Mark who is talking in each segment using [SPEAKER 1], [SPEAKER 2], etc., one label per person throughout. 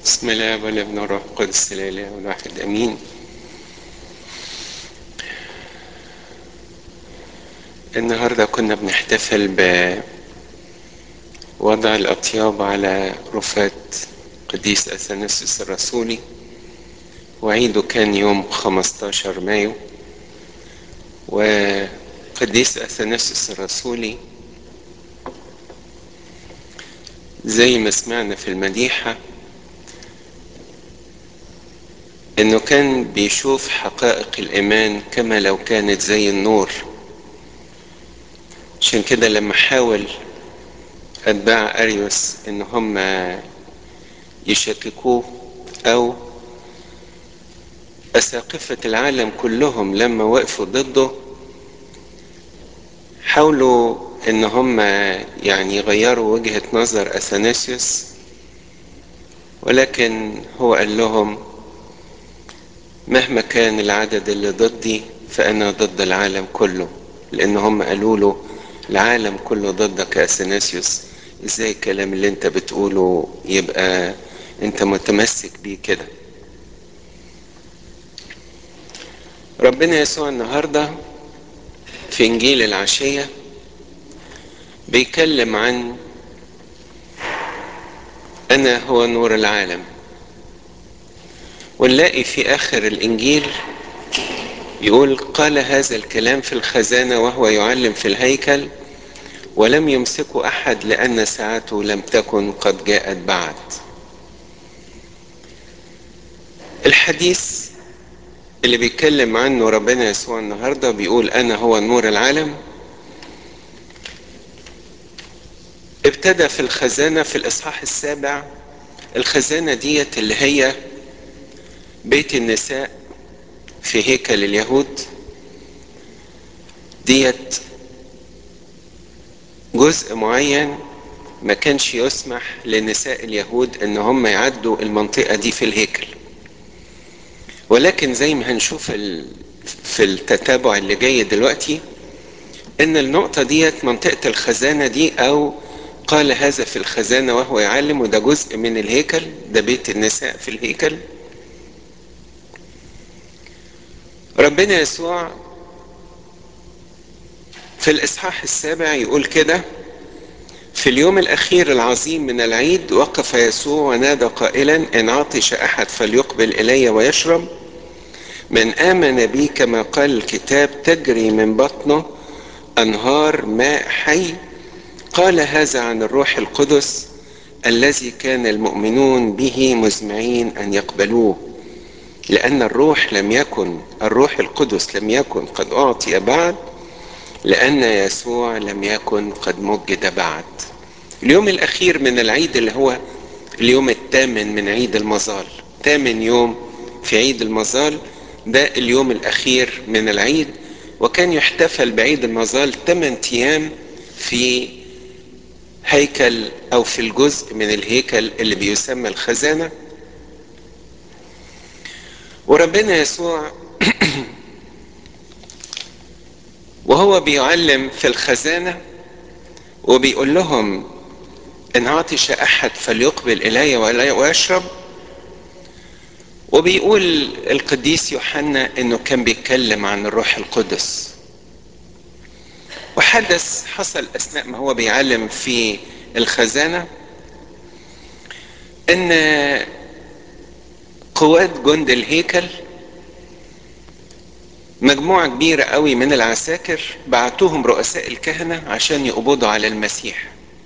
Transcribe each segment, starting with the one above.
[SPEAKER 1] بسم الله والابن والروح القدس الاله والواحد امين النهارده كنا بنحتفل بوضع الاطياب على رفات قديس اثناسيوس الرسولي وعيده كان يوم 15 مايو وقديس اثناسيوس الرسولي زي ما سمعنا في المديحه انه كان بيشوف حقائق الايمان كما لو كانت زي النور عشان كده لما حاول اتباع اريوس ان هم يشككوه او اساقفة العالم كلهم لما وقفوا ضده حاولوا ان هم يعني يغيروا وجهة نظر اثناسيوس ولكن هو قال لهم مهما كان العدد اللي ضدي فأنا ضد العالم كله لأن هم قالوا له العالم كله ضدك يا أثناسيوس ازاي الكلام اللي انت بتقوله يبقى انت متمسك بيه كده ربنا يسوع النهاردة في انجيل العشية بيتكلم عن انا هو نور العالم ونلاقي في اخر الانجيل يقول قال هذا الكلام في الخزانه وهو يعلم في الهيكل ولم يمسكه احد لان ساعته لم تكن قد جاءت بعد الحديث اللي بيتكلم عنه ربنا يسوع النهارده بيقول انا هو نور العالم ابتدى في الخزانه في الاصحاح السابع الخزانه ديت اللي هي بيت النساء في هيكل اليهود ديت جزء معين ما كانش يسمح لنساء اليهود ان هم يعدوا المنطقة دي في الهيكل ولكن زي ما هنشوف في التتابع اللي جاي دلوقتي ان النقطة ديت منطقة الخزانة دي او قال هذا في الخزانة وهو يعلم وده جزء من الهيكل ده بيت النساء في الهيكل ربنا يسوع في الاصحاح السابع يقول كده في اليوم الاخير العظيم من العيد وقف يسوع ونادى قائلا ان عطش احد فليقبل الي ويشرب من امن بي كما قال الكتاب تجري من بطنه انهار ماء حي قال هذا عن الروح القدس الذي كان المؤمنون به مزمعين ان يقبلوه لأن الروح لم يكن الروح القدس لم يكن قد أعطي بعد لأن يسوع لم يكن قد مجد بعد اليوم الأخير من العيد اللي هو اليوم الثامن من عيد المظال ثامن يوم في عيد المظال ده اليوم الأخير من العيد وكان يحتفل بعيد المظال 8 أيام في هيكل أو في الجزء من الهيكل اللي بيسمى الخزانة وربنا يسوع وهو بيعلم في الخزانة وبيقول لهم إن عطش أحد فليقبل إلي ويشرب وبيقول القديس يوحنا إنه كان بيتكلم عن الروح القدس وحدث حصل أثناء ما هو بيعلم في الخزانة إن قوات جند الهيكل مجموعة كبيرة قوي من العساكر بعتوهم رؤساء الكهنة عشان يقبضوا على المسيح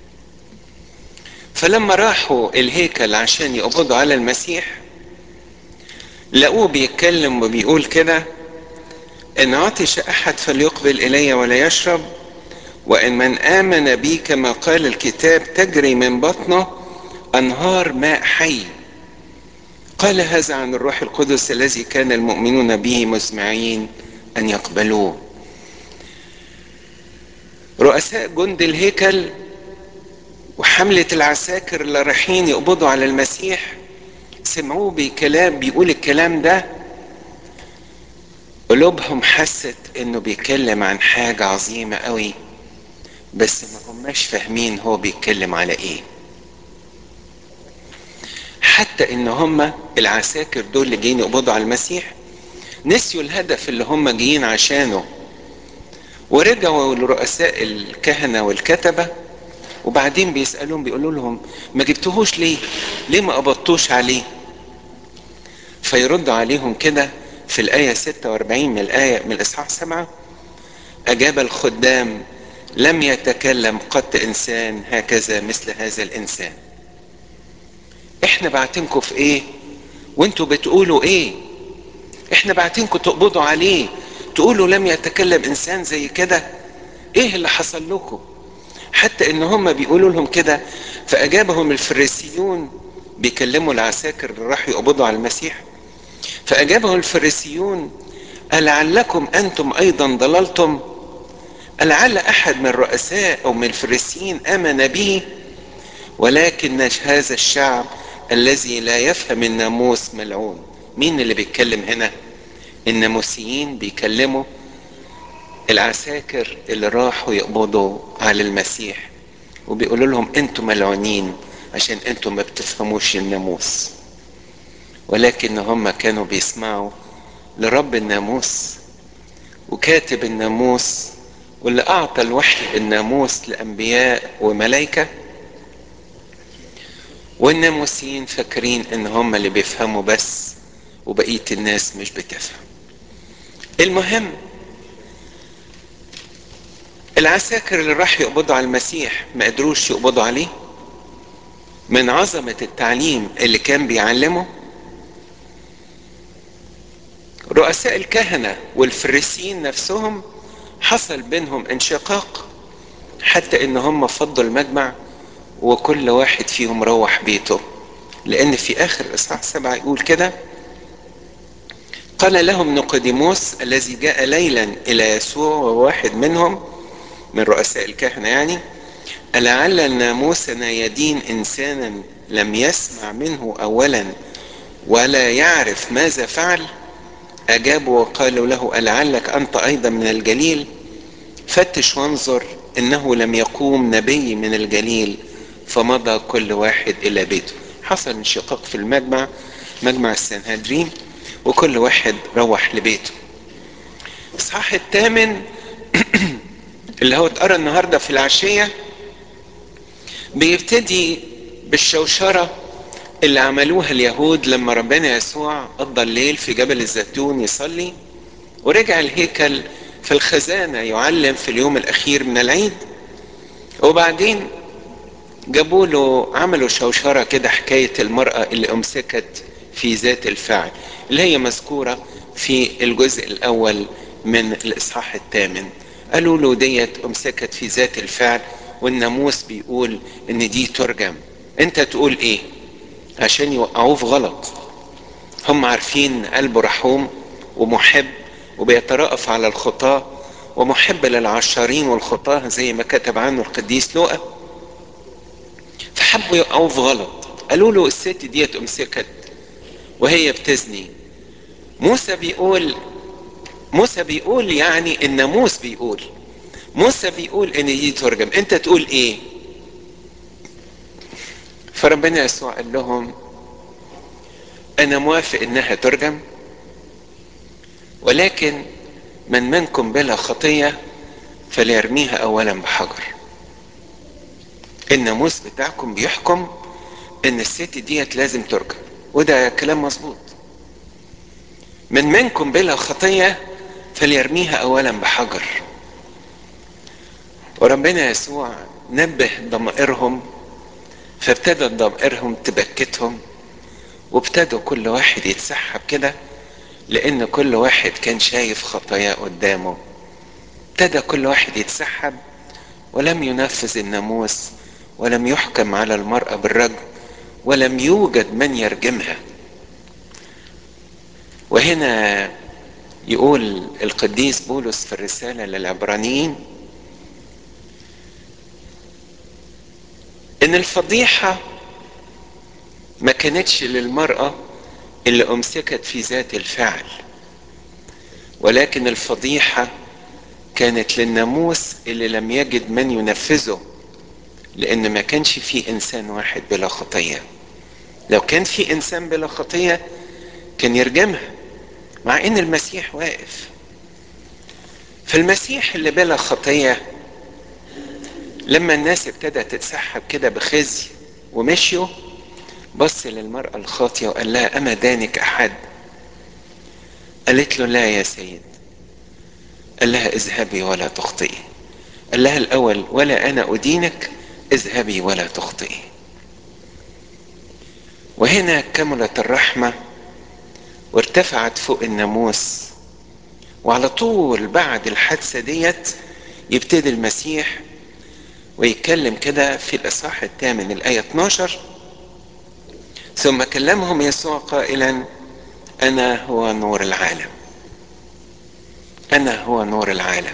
[SPEAKER 1] فلما راحوا الهيكل عشان يقبضوا على المسيح لقوه بيتكلم وبيقول كده ان عطش احد فليقبل الي ولا يشرب وان من امن بي كما قال الكتاب تجري من بطنه انهار ماء حي قال هذا عن الروح القدس الذي كان المؤمنون به مسمعين ان يقبلوه رؤساء جند الهيكل وحملة العساكر اللي رايحين يقبضوا على المسيح سمعوه بكلام بيقول الكلام ده قلوبهم حست انه بيتكلم عن حاجة عظيمة قوي بس ما هماش فاهمين هو بيتكلم على ايه حتى ان هم العساكر دول اللي جايين يقبضوا على المسيح نسيوا الهدف اللي هم جايين عشانه ورجعوا لرؤساء الكهنة والكتبة وبعدين بيسألون بيقولوا لهم ما جبتوهوش ليه ليه ما قبضتوش عليه فيرد عليهم كده في الآية 46 من الآية من الإصحاح 7 أجاب الخدام لم يتكلم قط إنسان هكذا مثل هذا الإنسان إحنا بعتنكم في إيه وانتوا بتقولوا إيه إحنا بعتنكم تقبضوا عليه تقولوا لم يتكلم إنسان زي كده إيه اللي حصل لكم حتى إن هم بيقولوا لهم كده فأجابهم الفريسيون بيكلموا العساكر اللي راحوا يقبضوا على المسيح فأجابه الفريسيون ألعلكم أنتم أيضا ضللتم ألعل أحد من الرؤساء أو من الفريسيين آمن به ولكن هذا الشعب الذي لا يفهم الناموس ملعون مين اللي بيتكلم هنا الناموسيين بيكلموا العساكر اللي راحوا يقبضوا على المسيح وبيقولوا لهم انتم ملعونين عشان انتم ما بتفهموش الناموس ولكن هم كانوا بيسمعوا لرب الناموس وكاتب الناموس واللي اعطى الوحي الناموس لانبياء وملائكه والناموسيين فاكرين ان هم اللي بيفهموا بس وبقيه الناس مش بتفهم المهم العساكر اللي راح يقبضوا على المسيح ما قدروش يقبضوا عليه من عظمه التعليم اللي كان بيعلمه رؤساء الكهنة والفريسيين نفسهم حصل بينهم انشقاق حتى ان هم فضوا المجمع وكل واحد فيهم روح بيته لان في اخر اصحاح سبعة يقول كده قال لهم نقديموس الذي جاء ليلا الى يسوع وواحد منهم من رؤساء الكهنة يعني ألعل ناموسنا يدين إنسانا لم يسمع منه أولا ولا يعرف ماذا فعل أجابوا وقالوا له ألعلك أنت أيضا من الجليل فتش وانظر إنه لم يقوم نبي من الجليل فمضى كل واحد إلى بيته حصل انشقاق في المجمع مجمع السنهدرين وكل واحد روح لبيته الإصحاح الثامن اللي هو اتقرا النهارده في العشية بيبتدي بالشوشرة اللي عملوها اليهود لما ربنا يسوع قضى الليل في جبل الزيتون يصلي ورجع الهيكل في الخزانة يعلم في اليوم الأخير من العيد وبعدين جابوا له عملوا شوشرة كده حكاية المرأة اللي أمسكت في ذات الفعل اللي هي مذكورة في الجزء الأول من الإصحاح الثامن قالوا له ديت أمسكت في ذات الفعل والناموس بيقول إن دي ترجم أنت تقول إيه؟ عشان يوقعوه في غلط هم عارفين قلبه رحوم ومحب وبيترأف على الخطاة ومحب للعشارين والخطاة زي ما كتب عنه القديس لوقا فحبوا يوقعوه في غلط قالوا له الست ديت امسكت وهي بتزني موسى بيقول موسى بيقول يعني الناموس بيقول موسى بيقول ان دي ترجم انت تقول ايه فربنا يسوع قال لهم انا موافق انها ترجم ولكن من منكم بلا خطية فليرميها اولا بحجر الناموس بتاعكم بيحكم ان الست ديت لازم ترجم وده كلام مظبوط من منكم بلا خطية فليرميها اولا بحجر وربنا يسوع نبه ضمائرهم فابتدت ضمائرهم تبكتهم وابتدوا كل واحد يتسحب كده لان كل واحد كان شايف خطاياه قدامه ابتدى كل واحد يتسحب ولم ينفذ الناموس ولم يحكم على المرأة بالرجم ولم يوجد من يرجمها وهنا يقول القديس بولس في الرسالة للعبرانيين ان الفضيحة ما كانتش للمرأة اللي امسكت في ذات الفعل ولكن الفضيحة كانت للناموس اللي لم يجد من ينفذه لان ما كانش في انسان واحد بلا خطية لو كان في انسان بلا خطيه كان يرجمها مع ان المسيح واقف فالمسيح اللي بلا خطيه لما الناس ابتدت تتسحب كده بخزي ومشيوا بص للمرأة الخاطية وقال لها أما دانك أحد قالت له لا يا سيد قال لها اذهبي ولا تخطئي قال لها الأول ولا أنا أدينك اذهبي ولا تخطئي وهنا كملت الرحمة وارتفعت فوق الناموس وعلى طول بعد الحادثة ديت يبتدي المسيح ويتكلم كده في الإصحاح الثامن الآية 12 ثم كلمهم يسوع قائلا أنا هو نور العالم أنا هو نور العالم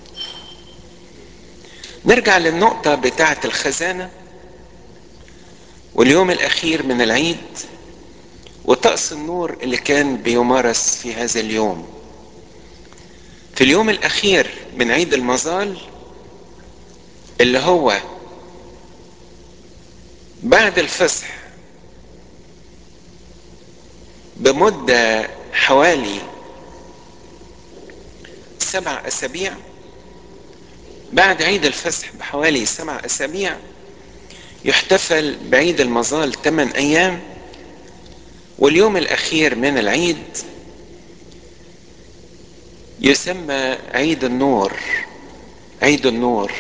[SPEAKER 1] نرجع للنقطة بتاعة الخزانة واليوم الأخير من العيد وطقس النور اللي كان بيمارس في هذا اليوم في اليوم الأخير من عيد المظال اللي هو بعد الفصح بمدة حوالي سبع أسابيع بعد عيد الفصح بحوالي سبع أسابيع يحتفل بعيد المظال ثمان أيام واليوم الأخير من العيد يسمى عيد النور عيد النور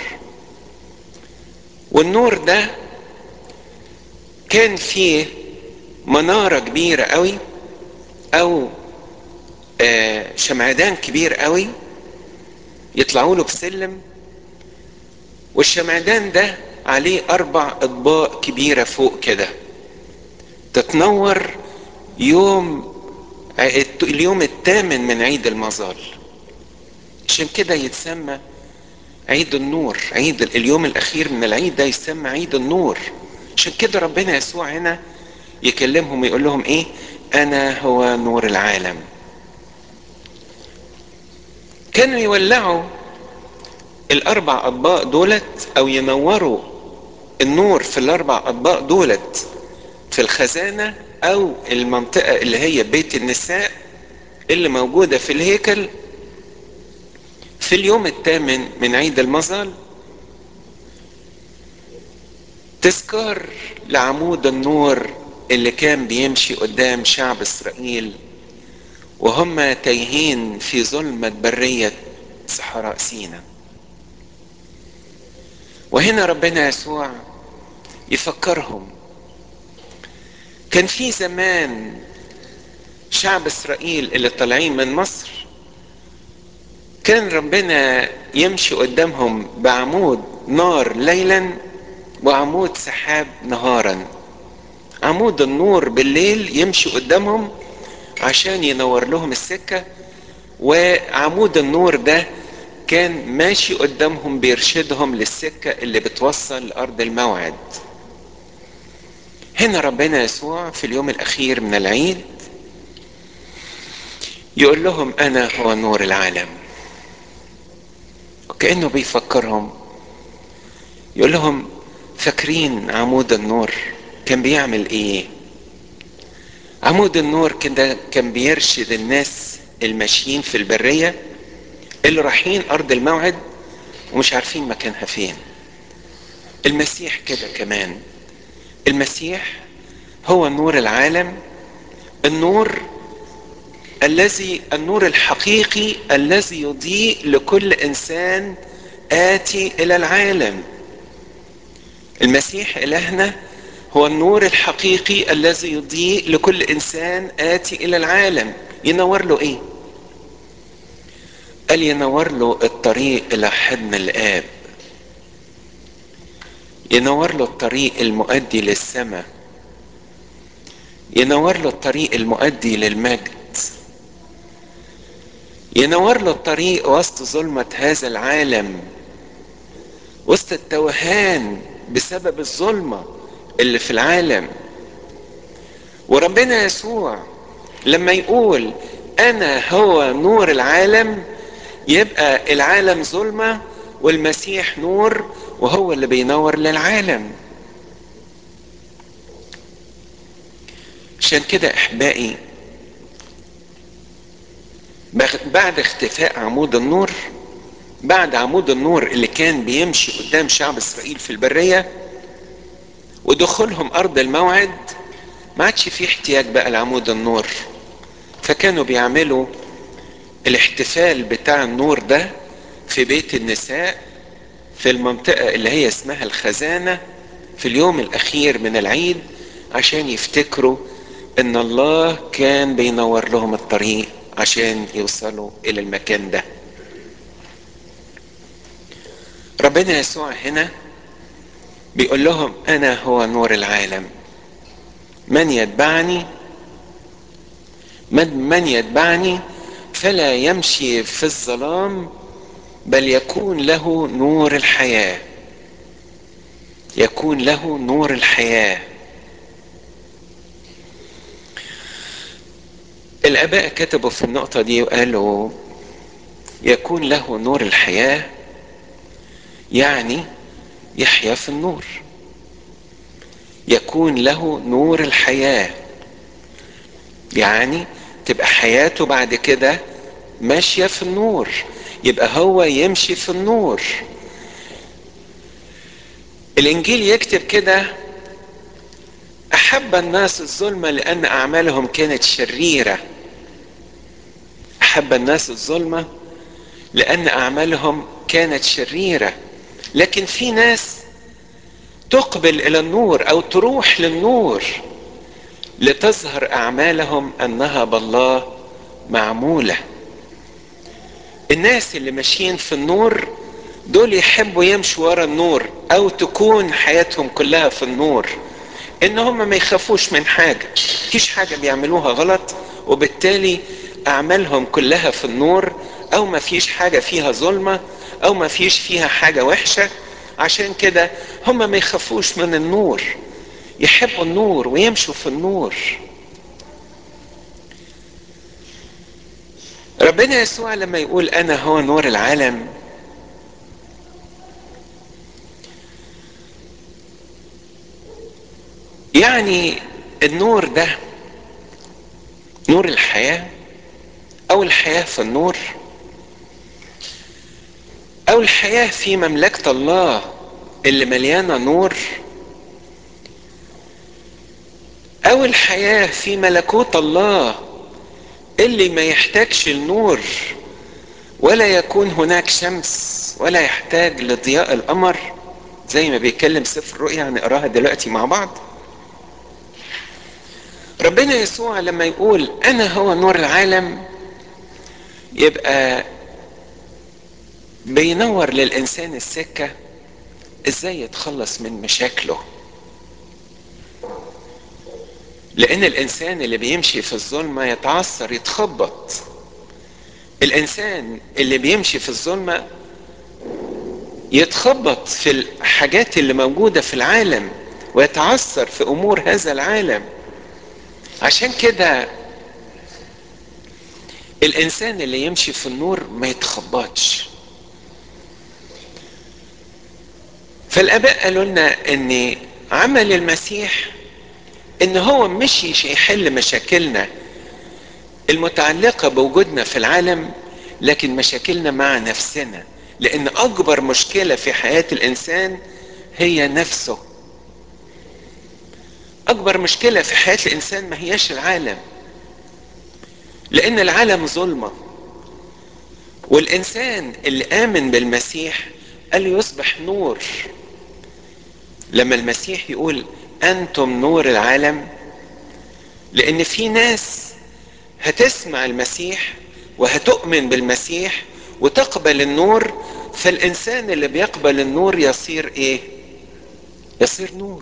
[SPEAKER 1] والنور ده كان فيه منارة كبيرة قوي أو آه شمعدان كبير قوي يطلعوا له بسلم والشمعدان ده عليه أربع أطباق كبيرة فوق كده تتنور يوم اليوم الثامن من عيد المظال عشان كده يتسمى عيد النور عيد اليوم الأخير من العيد ده يسمى عيد النور عشان كده ربنا يسوع هنا يكلمهم ويقول لهم ايه انا هو نور العالم كانوا يولعوا الاربع اطباق دولت او ينوروا النور في الاربع اطباق دولت في الخزانة او المنطقة اللي هي بيت النساء اللي موجودة في الهيكل في اليوم الثامن من عيد المظال تذكار لعمود النور اللي كان بيمشي قدام شعب اسرائيل وهم تايهين في ظلمة برية صحراء سينا وهنا ربنا يسوع يفكرهم كان في زمان شعب اسرائيل اللي طالعين من مصر كان ربنا يمشي قدامهم بعمود نار ليلا وعمود سحاب نهارا عمود النور بالليل يمشي قدامهم عشان ينور لهم السكة وعمود النور ده كان ماشي قدامهم بيرشدهم للسكة اللي بتوصل لأرض الموعد هنا ربنا يسوع في اليوم الأخير من العيد يقول لهم أنا هو نور العالم وكأنه بيفكرهم يقول لهم فاكرين عمود النور كان بيعمل ايه عمود النور كده كان بيرشد الناس الماشيين في البرية اللي رايحين ارض الموعد ومش عارفين مكانها فين المسيح كده كمان المسيح هو نور العالم النور الذي النور الحقيقي الذي يضيء لكل انسان اتي الى العالم المسيح الهنا هو النور الحقيقي الذي يضيء لكل انسان اتي الى العالم ينور له ايه قال ينور له الطريق الى حضن الاب ينور له الطريق المؤدي للسماء ينور له الطريق المؤدي للمجد ينور له الطريق وسط ظلمة هذا العالم وسط التوهان بسبب الظلمة اللي في العالم وربنا يسوع لما يقول انا هو نور العالم يبقى العالم ظلمة والمسيح نور وهو اللي بينور للعالم عشان كده احبائي بعد اختفاء عمود النور بعد عمود النور اللي كان بيمشي قدام شعب اسرائيل في البريه ودخولهم ارض الموعد ما عادش في احتياج بقى لعمود النور فكانوا بيعملوا الاحتفال بتاع النور ده في بيت النساء في المنطقة اللي هي اسمها الخزانة في اليوم الأخير من العيد عشان يفتكروا إن الله كان بينور لهم الطريق عشان يوصلوا إلى المكان ده. ربنا يسوع هنا بيقول لهم أنا هو نور العالم من يتبعني من من يتبعني فلا يمشي في الظلام بل يكون له نور الحياه يكون له نور الحياه الاباء كتبوا في النقطه دي وقالوا يكون له نور الحياه يعني يحيا في النور يكون له نور الحياه يعني تبقى حياته بعد كده ماشيه في النور يبقى هو يمشي في النور الانجيل يكتب كده احب الناس الظلم لان اعمالهم كانت شريره احب الناس الظلمه لان اعمالهم كانت شريره لكن في ناس تقبل الى النور او تروح للنور لتظهر اعمالهم انها بالله معموله الناس اللي ماشيين في النور دول يحبوا يمشوا ورا النور او تكون حياتهم كلها في النور ان هم ما يخافوش من حاجه مفيش حاجه بيعملوها غلط وبالتالي اعمالهم كلها في النور او ما فيش حاجه فيها ظلمه او ما فيش فيها حاجه وحشه عشان كده هم ما يخافوش من النور يحبوا النور ويمشوا في النور ربنا يسوع لما يقول انا هو نور العالم يعني النور ده نور الحياه او الحياه في النور او الحياه في مملكه الله اللي مليانه نور او الحياه في ملكوت الله اللي ما يحتاجش النور ولا يكون هناك شمس ولا يحتاج لضياء القمر زي ما بيتكلم سفر الرؤيا هنقراها دلوقتي مع بعض ربنا يسوع لما يقول انا هو نور العالم يبقى بينور للانسان السكه ازاي يتخلص من مشاكله لان الانسان اللي بيمشي في الظلمه يتعثر يتخبط الانسان اللي بيمشي في الظلمه يتخبط في الحاجات اللي موجوده في العالم ويتعثر في امور هذا العالم عشان كده الانسان اللي يمشي في النور ما يتخبطش فالاباء قالوا لنا ان عمل المسيح ان هو مش يحل مشاكلنا المتعلقه بوجودنا في العالم لكن مشاكلنا مع نفسنا لان اكبر مشكله في حياه الانسان هي نفسه اكبر مشكله في حياه الانسان ما هياش العالم لان العالم ظلمه والانسان اللي امن بالمسيح قال يصبح نور لما المسيح يقول انتم نور العالم لان في ناس هتسمع المسيح وهتؤمن بالمسيح وتقبل النور فالانسان اللي بيقبل النور يصير ايه يصير نور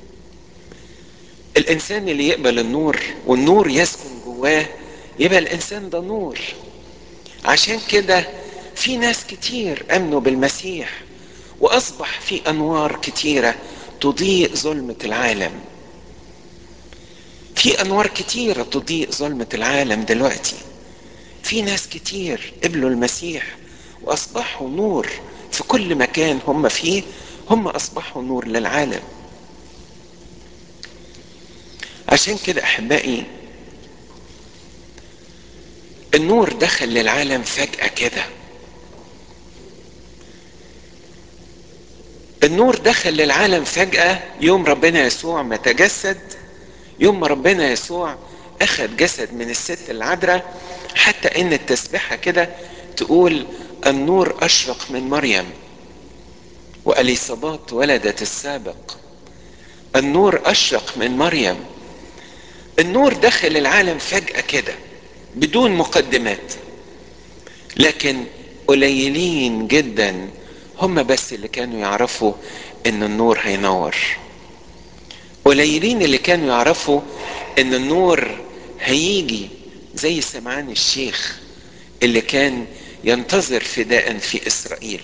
[SPEAKER 1] الانسان اللي يقبل النور والنور يسكن جواه يبقى الانسان ده نور عشان كده في ناس كتير امنوا بالمسيح واصبح في انوار كتيره تضيء ظلمه العالم في انوار كتيره تضيء ظلمه العالم دلوقتي في ناس كتير قبلوا المسيح واصبحوا نور في كل مكان هم فيه هم اصبحوا نور للعالم عشان كده احبائي النور دخل للعالم فجأة كده النور دخل للعالم فجأة يوم ربنا يسوع ما تجسد يوم ما ربنا يسوع أخذ جسد من الست العذراء حتى إن التسبيحة كده تقول النور أشرق من مريم وأليصابات ولدت السابق النور أشرق من مريم النور دخل العالم فجأة كده بدون مقدمات لكن قليلين جدا هم بس اللي كانوا يعرفوا ان النور هينور قليلين اللي كانوا يعرفوا ان النور هيجي زي سمعان الشيخ اللي كان ينتظر فداء في اسرائيل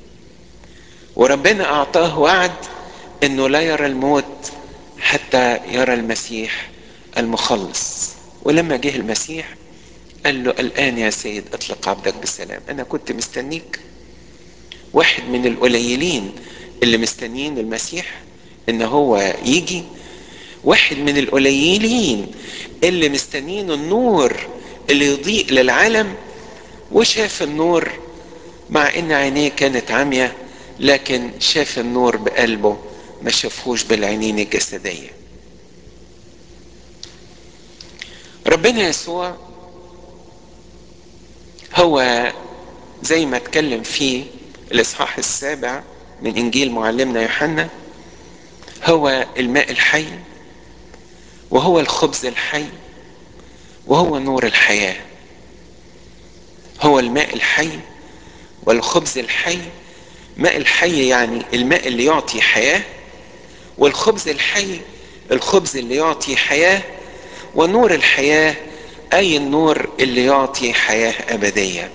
[SPEAKER 1] وربنا اعطاه وعد انه لا يرى الموت حتى يرى المسيح المخلص ولما جه المسيح قال له الان يا سيد اطلق عبدك بسلام انا كنت مستنيك واحد من القليلين اللي مستنيين المسيح ان هو يجي واحد من القليلين اللي مستنيين النور اللي يضيء للعالم وشاف النور مع ان عينيه كانت عامية لكن شاف النور بقلبه ما شافهوش بالعينين الجسدية ربنا يسوع هو زي ما اتكلم فيه الاصحاح السابع من انجيل معلمنا يوحنا هو الماء الحي وهو الخبز الحي وهو نور الحياه هو الماء الحي والخبز الحي ماء الحي يعني الماء اللي يعطي حياه والخبز الحي الخبز اللي يعطي حياه ونور الحياه اي النور اللي يعطي حياه ابديه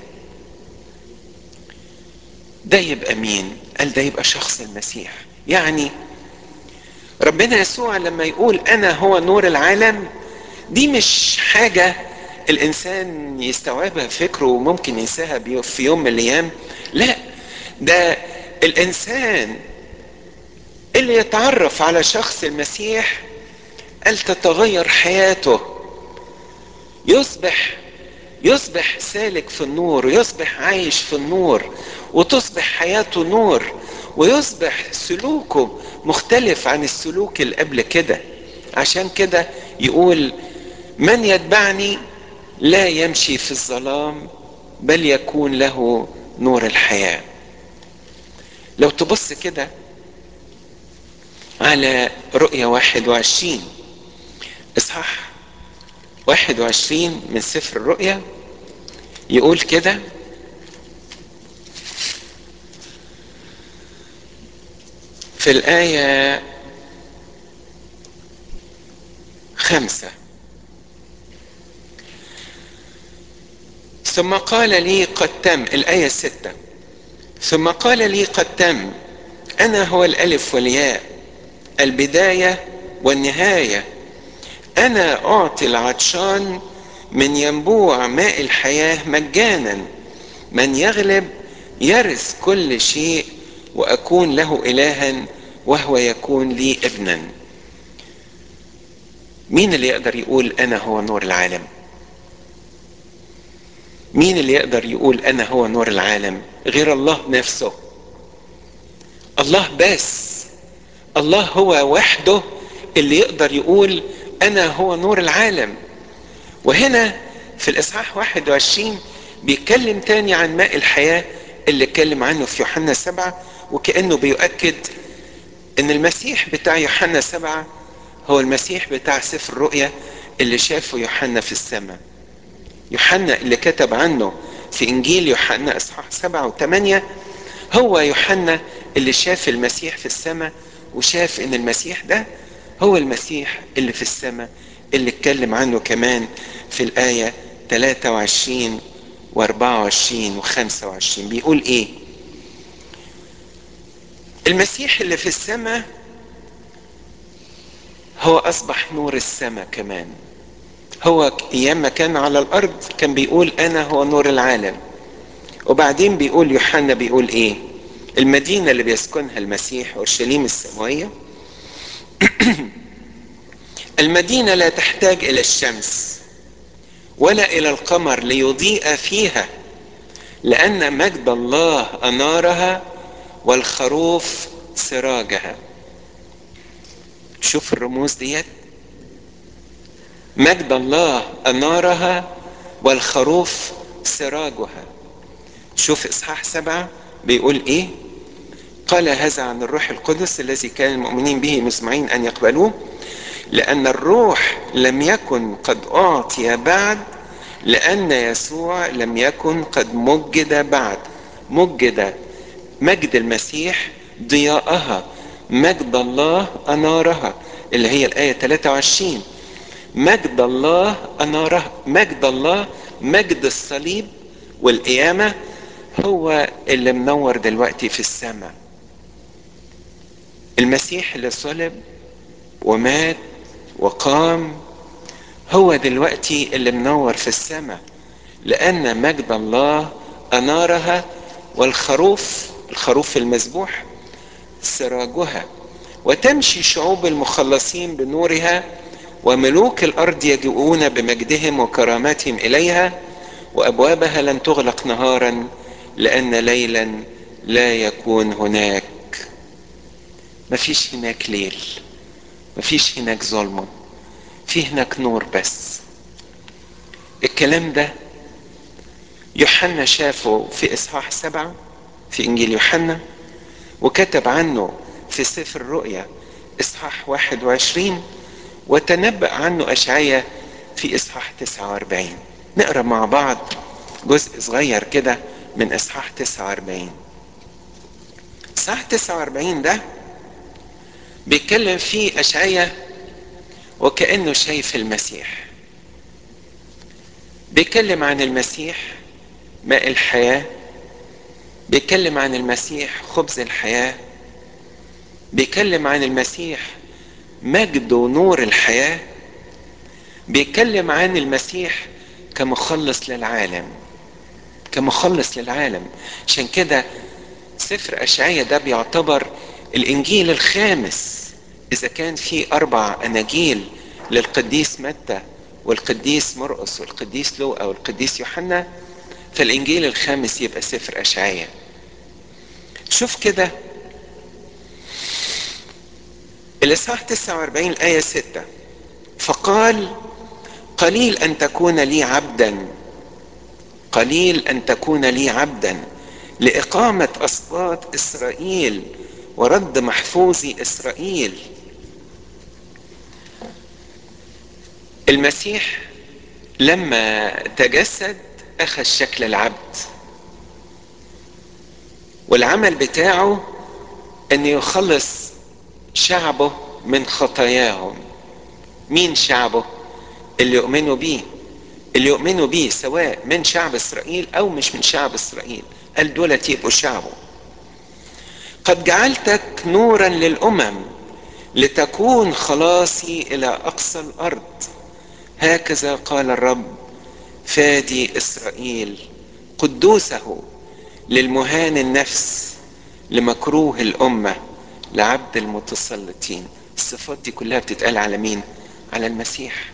[SPEAKER 1] ده يبقى مين قال ده يبقى شخص المسيح يعني ربنا يسوع لما يقول انا هو نور العالم دي مش حاجة الانسان يستوعبها في فكره وممكن ينساها في يوم من الايام لا ده الانسان اللي يتعرف على شخص المسيح قال تتغير حياته يصبح يصبح سالك في النور ويصبح عايش في النور وتصبح حياته نور ويصبح سلوكه مختلف عن السلوك اللي قبل كده عشان كده يقول من يتبعني لا يمشي في الظلام بل يكون له نور الحياة لو تبص كده على رؤية واحد وعشرين اصحاح واحد وعشرين من سفر الرؤيا يقول كده في الآية خمسة ثم قال لي قد تم الآية ستة ثم قال لي قد تم أنا هو الألف والياء البداية والنهاية أنا أعطي العطشان من ينبوع ماء الحياة مجانا من يغلب يرث كل شيء وأكون له إلها وهو يكون لي ابنا مين اللي يقدر يقول أنا هو نور العالم مين اللي يقدر يقول أنا هو نور العالم غير الله نفسه الله بس الله هو وحده اللي يقدر يقول أنا هو نور العالم وهنا في الإصحاح 21 بيتكلم تاني عن ماء الحياة اللي اتكلم عنه في يوحنا سبعة وكأنه بيؤكد ان المسيح بتاع يوحنا سبعة هو المسيح بتاع سفر الرؤيا اللي شافه يوحنا في السماء يوحنا اللي كتب عنه في انجيل يوحنا اصحاح سبعة وثمانية هو يوحنا اللي شاف المسيح في السماء وشاف ان المسيح ده هو المسيح اللي في السماء اللي اتكلم عنه كمان في الآية 23 و24 و25 بيقول ايه المسيح اللي في السماء هو اصبح نور السماء كمان هو ايام ما كان على الارض كان بيقول انا هو نور العالم وبعدين بيقول يوحنا بيقول ايه المدينة اللي بيسكنها المسيح اورشليم السماوية المدينة لا تحتاج إلى الشمس ولا إلى القمر ليضيء فيها لأن مجد الله أنارها والخروف سراجها شوف الرموز ديت مجد الله أنارها والخروف سراجها شوف إصحاح سبعة بيقول إيه قال هذا عن الروح القدس الذي كان المؤمنين به مسمعين أن يقبلوه لأن الروح لم يكن قد أعطي بعد لأن يسوع لم يكن قد مجد بعد مجد مجد المسيح ضياءها مجد الله أنارها اللي هي الآية 23 مجد الله أنارها مجد الله مجد الصليب والقيامة هو اللي منور دلوقتي في السماء المسيح اللي صلب ومات وقام هو دلوقتي اللي منور في السماء لأن مجد الله أنارها والخروف الخروف المذبوح سراجها وتمشي شعوب المخلصين بنورها وملوك الأرض يجيئون بمجدهم وكراماتهم إليها وأبوابها لن تغلق نهارا لأن ليلا لا يكون هناك مفيش هناك ليل مفيش هناك ظلمة في هناك نور بس الكلام ده يوحنا شافه في إصحاح سبعة في إنجيل يوحنا وكتب عنه في سفر الرؤيا إصحاح 21 وتنبأ عنه أشعية في إصحاح 49 نقرأ مع بعض جزء صغير كده من إصحاح 49 إصحاح 49 ده بيتكلم فيه أشعية وكأنه شايف المسيح بيتكلم عن المسيح ماء الحياة بيتكلم عن المسيح خبز الحياة بيتكلم عن المسيح مجد ونور الحياة بيتكلم عن المسيح كمخلص للعالم كمخلص للعالم عشان كده سفر أشعية ده بيعتبر الإنجيل الخامس إذا كان في أربع أناجيل للقديس متى والقديس مرقس والقديس لوقا والقديس يوحنا فالإنجيل الخامس يبقى سفر أشعية شوف كده الإصحاح 49 آية 6 فقال قليل أن تكون لي عبدا قليل أن تكون لي عبدا لإقامة أسباط إسرائيل ورد محفوظي إسرائيل المسيح لما تجسد أخذ شكل العبد والعمل بتاعه أن يخلص شعبه من خطاياهم مين شعبه اللي يؤمنوا بيه اللي يؤمنوا بيه سواء من شعب اسرائيل او مش من شعب اسرائيل قال دولت يبقوا شعبه قد جعلتك نورا للامم لتكون خلاصي الى اقصى الارض هكذا قال الرب فادي اسرائيل قدوسه للمهان النفس لمكروه الامه لعبد المتسلطين الصفات دي كلها بتتقال على مين على المسيح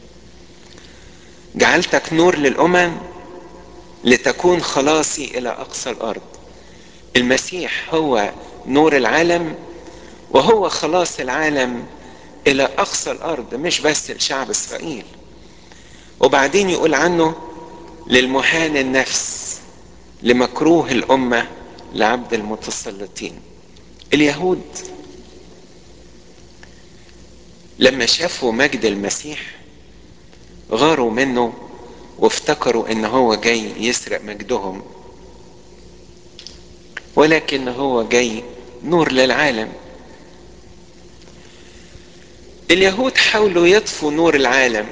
[SPEAKER 1] جعلتك نور للامم لتكون خلاصي الى اقصى الارض المسيح هو نور العالم وهو خلاص العالم الى اقصى الارض مش بس لشعب اسرائيل وبعدين يقول عنه للمهان النفس لمكروه الامه لعبد المتسلطين اليهود لما شافوا مجد المسيح غاروا منه وافتكروا ان هو جاي يسرق مجدهم ولكن هو جاي نور للعالم اليهود حاولوا يطفوا نور العالم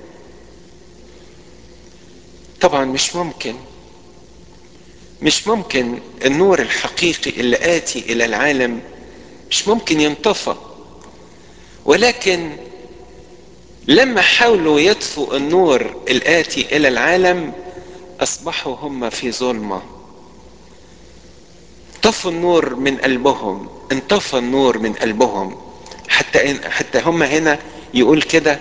[SPEAKER 1] طبعا مش ممكن مش ممكن النور الحقيقي اللي آتي إلى العالم مش ممكن ينطفى ولكن لما حاولوا يطفوا النور الآتي إلى العالم أصبحوا هم في ظلمة طفوا النور من قلبهم انطفى النور من قلبهم حتى حتى هم هنا يقول كده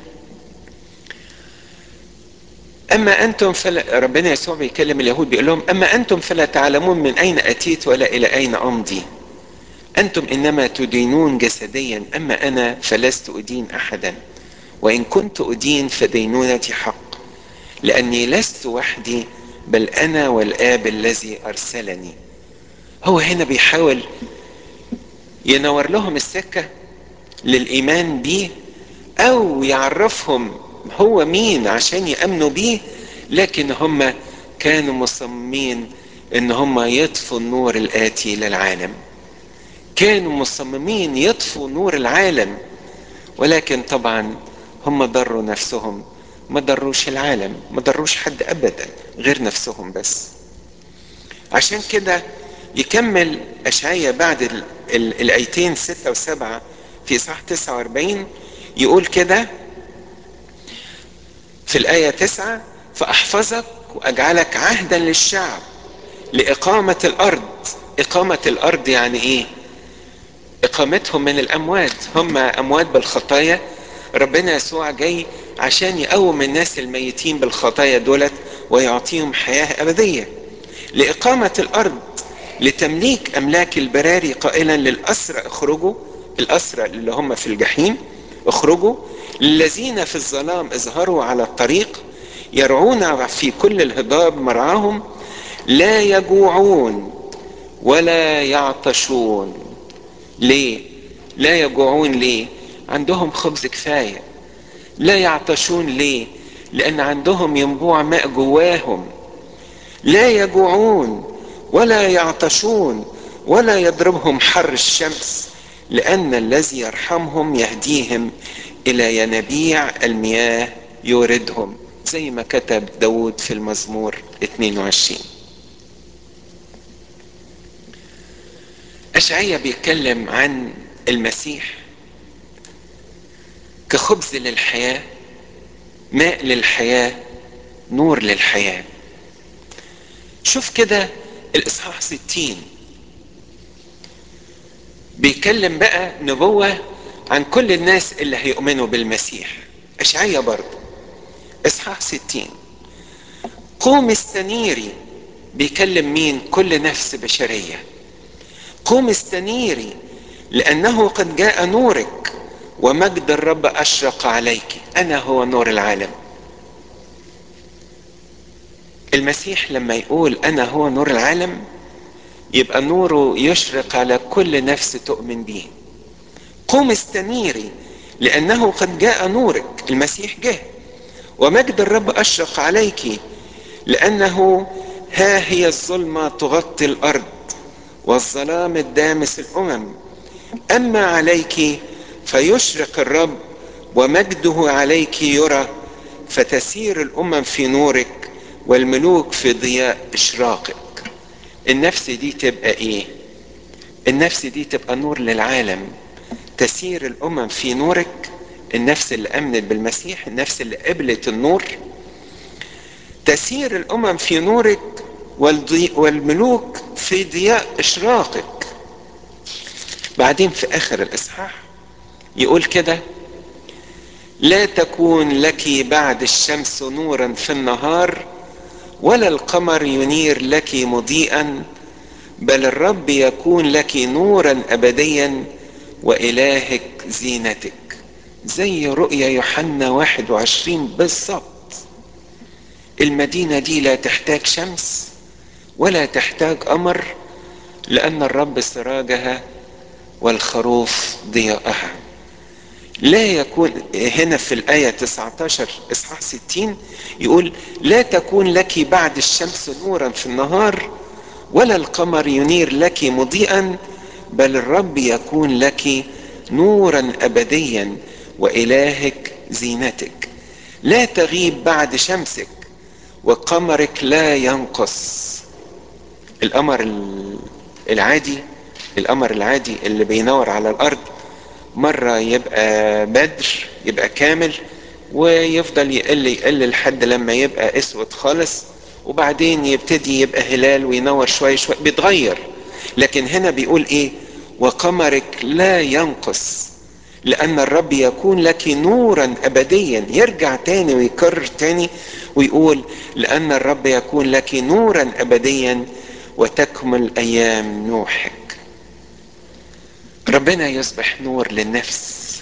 [SPEAKER 1] اما انتم فلا ربنا يسوع بيكلم اليهود بيقول لهم اما انتم فلا تعلمون من اين اتيت ولا الى اين امضي انتم انما تدينون جسديا اما انا فلست ادين احدا وان كنت ادين فدينونتي حق لاني لست وحدي بل انا والاب الذي ارسلني هو هنا بيحاول ينور لهم السكه للايمان بيه او يعرفهم هو مين عشان يامنوا بيه لكن هم كانوا مصممين ان هم يطفوا النور الاتي للعالم كانوا مصممين يطفوا نور العالم ولكن طبعا هم ضروا نفسهم ما ضروش العالم ما ضروش حد ابدا غير نفسهم بس عشان كده يكمل اشعيا بعد ال ال الايتين ستة وسبعة في صح 49 يقول كده في الآية تسعة فأحفظك وأجعلك عهدا للشعب لإقامة الأرض إقامة الأرض يعني إيه؟ إقامتهم من الأموات هم أموات بالخطايا ربنا يسوع جاي عشان يقوم الناس الميتين بالخطايا دولت ويعطيهم حياة أبدية لإقامة الأرض لتمليك أملاك البراري قائلا للأسرى اخرجوا الأسرى اللي هم في الجحيم اخرجوا للذين في الظلام اظهروا على الطريق يرعون في كل الهضاب مرعاهم لا يجوعون ولا يعطشون ليه لا يجوعون ليه عندهم خبز كفايه لا يعطشون ليه لان عندهم ينبوع ماء جواهم لا يجوعون ولا يعطشون ولا يضربهم حر الشمس لان الذي يرحمهم يهديهم الى ينابيع المياه يوردهم زي ما كتب داود في المزمور 22 أشعية بيتكلم عن المسيح كخبز للحياة ماء للحياة نور للحياة شوف كده الإصحاح 60 بيتكلم بقى نبوة عن كل الناس اللي هيؤمنوا بالمسيح أشعية برضه إصحاح 60 قوم استنيري بيكلم مين كل نفس بشريه قوم استنيري لانه قد جاء نورك ومجد الرب اشرق عليك انا هو نور العالم المسيح لما يقول انا هو نور العالم يبقى نوره يشرق على كل نفس تؤمن به قوم استنيري لانه قد جاء نورك المسيح جه ومجد الرب اشرق عليك لانه ها هي الظلمه تغطي الارض والظلام الدامس الامم اما عليك فيشرق الرب ومجده عليك يرى فتسير الامم في نورك والملوك في ضياء اشراقك النفس دي تبقى ايه النفس دي تبقى نور للعالم تسير الامم في نورك النفس اللي امنت بالمسيح النفس اللي قبلت النور تسير الامم في نورك والملوك في ضياء اشراقك بعدين في اخر الاصحاح يقول كده لا تكون لك بعد الشمس نورا في النهار ولا القمر ينير لك مضيئا بل الرب يكون لك نورا ابديا والهك زينتك زي رؤيا يوحنا 21 بالظبط المدينه دي لا تحتاج شمس ولا تحتاج قمر لأن الرب سراجها والخروف ضياءها لا يكون هنا في الآية 19 إصحاح 60 يقول لا تكون لك بعد الشمس نورا في النهار ولا القمر ينير لك مضيئا بل الرب يكون لك نورا أبديا وإلهك زينتك لا تغيب بعد شمسك وقمرك لا ينقص القمر العادي القمر العادي اللي بينور على الارض مرة يبقى بدر يبقى كامل ويفضل يقل يقل لحد لما يبقى اسود خالص وبعدين يبتدي يبقى هلال وينور شوية شوية بيتغير لكن هنا بيقول ايه وقمرك لا ينقص لأن الرب يكون لك نورا أبديا يرجع تاني ويكرر تاني ويقول لأن الرب يكون لك نورا أبديا وتكمل أيام نوحك ربنا يصبح نور للنفس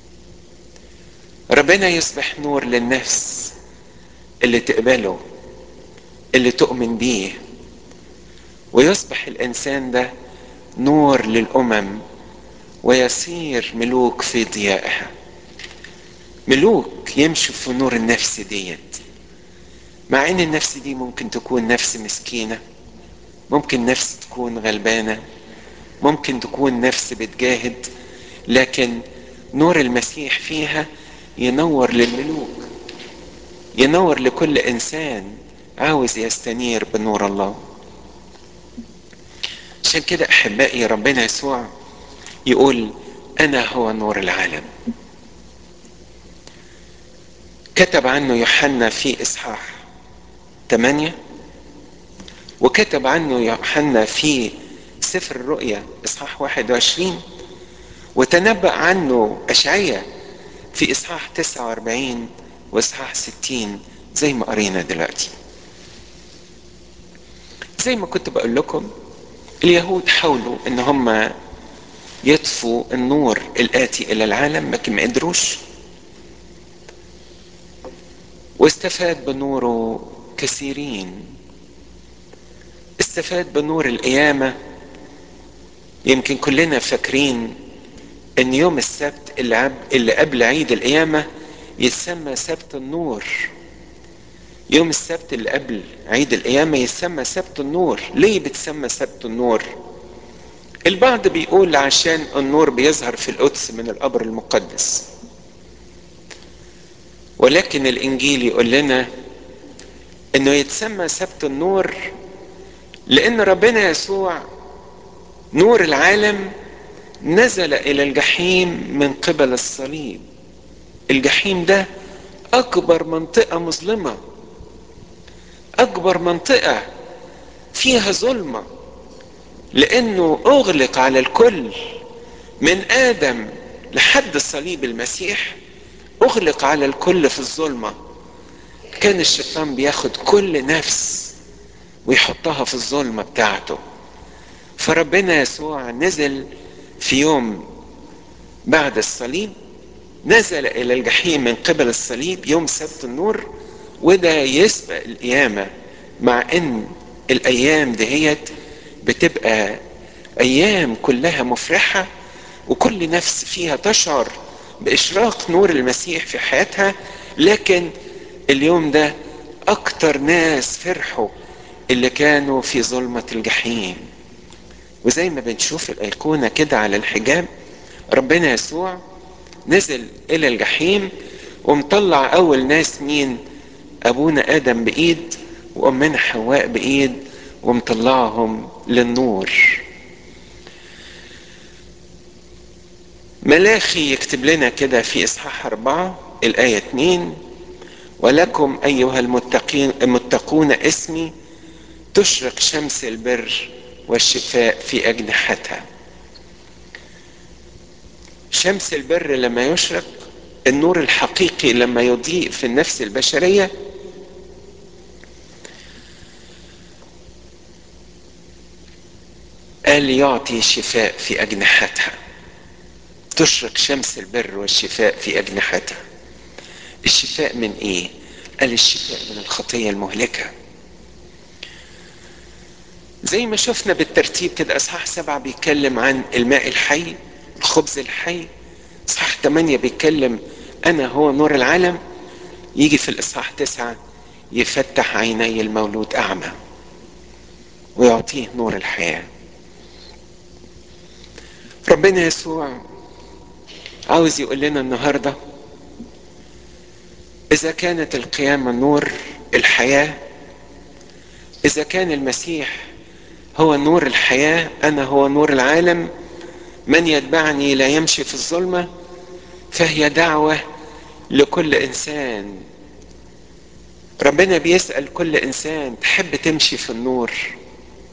[SPEAKER 1] ربنا يصبح نور للنفس اللي تقبله اللي تؤمن بيه ويصبح الإنسان ده نور للأمم ويصير ملوك في ضيائها ملوك يمشوا في نور النفس ديت مع ان النفس دي ممكن تكون نفس مسكينه ممكن نفس تكون غلبانه ممكن تكون نفس بتجاهد لكن نور المسيح فيها ينور للملوك ينور لكل انسان عاوز يستنير بنور الله عشان كده احبائي ربنا يسوع يقول انا هو نور العالم كتب عنه يوحنا في اصحاح 8 وكتب عنه يوحنا في سفر الرؤيا اصحاح 21 وتنبأ عنه اشعيا في اصحاح 49 واصحاح 60 زي ما قرينا دلوقتي زي ما كنت بقول لكم اليهود حاولوا ان هم يطفوا النور الآتي إلى العالم لكن ما قدروش واستفاد بنوره كثيرين استفاد بنور القيامة يمكن كلنا فاكرين ان يوم السبت اللي, عب اللي قبل عيد القيامة يتسمى سبت النور يوم السبت اللي قبل عيد القيامة يتسمى سبت النور ليه بتسمى سبت النور البعض بيقول عشان النور بيظهر في القدس من القبر المقدس ولكن الانجيل يقول لنا انه يتسمى سبت النور لان ربنا يسوع نور العالم نزل الى الجحيم من قبل الصليب الجحيم ده اكبر منطقه مظلمه اكبر منطقه فيها ظلمه لانه اغلق على الكل من ادم لحد صليب المسيح اغلق على الكل في الظلمه كان الشيطان بياخد كل نفس ويحطها في الظلمه بتاعته فربنا يسوع نزل في يوم بعد الصليب نزل الى الجحيم من قبل الصليب يوم سبت النور وده يسبق القيامه مع ان الايام دهيت بتبقى ايام كلها مفرحه وكل نفس فيها تشعر باشراق نور المسيح في حياتها لكن اليوم ده اكتر ناس فرحوا اللي كانوا في ظلمه الجحيم وزي ما بنشوف الايقونه كده على الحجاب ربنا يسوع نزل الى الجحيم ومطلع اول ناس مين ابونا ادم بايد وامنا حواء بايد ومطلعهم للنور ملاخي يكتب لنا كده في اصحاح اربعة الاية اتنين ولكم ايها المتقين المتقون اسمي تشرق شمس البر والشفاء في اجنحتها شمس البر لما يشرق النور الحقيقي لما يضيء في النفس البشريه قال يعطي شفاء في أجنحتها تشرق شمس البر والشفاء في أجنحتها الشفاء من إيه؟ قال الشفاء من الخطية المهلكة زي ما شفنا بالترتيب كده أصحاح سبعة بيتكلم عن الماء الحي الخبز الحي إصحاح ثمانية بيتكلم أنا هو نور العالم يجي في الإصحاح تسعة يفتح عيني المولود أعمى ويعطيه نور الحياه ربنا يسوع عاوز يقول لنا النهارده اذا كانت القيامه نور الحياه اذا كان المسيح هو نور الحياه انا هو نور العالم من يتبعني لا يمشي في الظلمه فهي دعوه لكل انسان ربنا بيسال كل انسان تحب تمشي في النور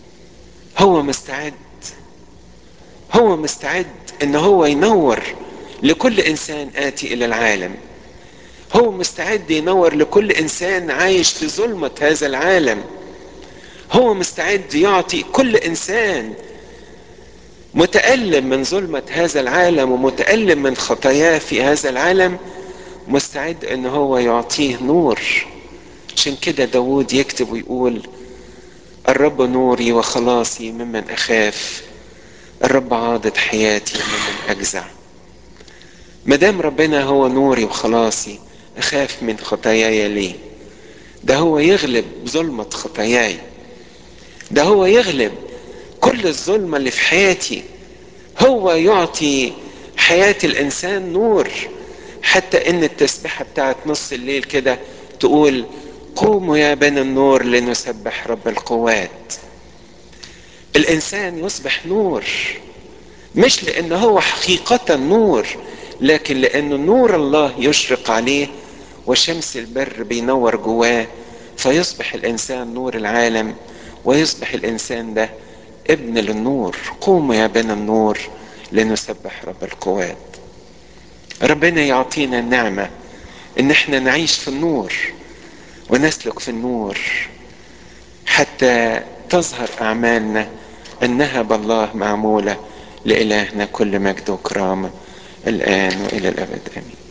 [SPEAKER 1] هو مستعد هو مستعد ان هو ينور لكل انسان اتي الى العالم هو مستعد ينور لكل انسان عايش في ظلمة هذا العالم هو مستعد يعطي كل انسان متألم من ظلمة هذا العالم ومتألم من خطاياه في هذا العالم مستعد ان هو يعطيه نور عشان كده داود يكتب ويقول الرب نوري وخلاصي ممن اخاف الرب عاضد حياتي ممن اجزع مدام ربنا هو نوري وخلاصي اخاف من خطاياي ليه ده هو يغلب ظلمة خطاياي ده هو يغلب كل الظلمة اللي في حياتي هو يعطي حياة الإنسان نور حتى إن التسبيحة بتاعت نص الليل كده تقول قوموا يا بني النور لنسبح رب القوات الإنسان يصبح نور مش لأن هو حقيقة نور لكن لأن نور الله يشرق عليه وشمس البر بينور جواه فيصبح الإنسان نور العالم ويصبح الإنسان ده ابن للنور قوموا يا بني النور لنسبح رب القوات ربنا يعطينا النعمة ان احنا نعيش في النور ونسلك في النور حتى تظهر اعمالنا انها بالله معمولة لالهنا كل مجد وكرامة الان والى الابد امين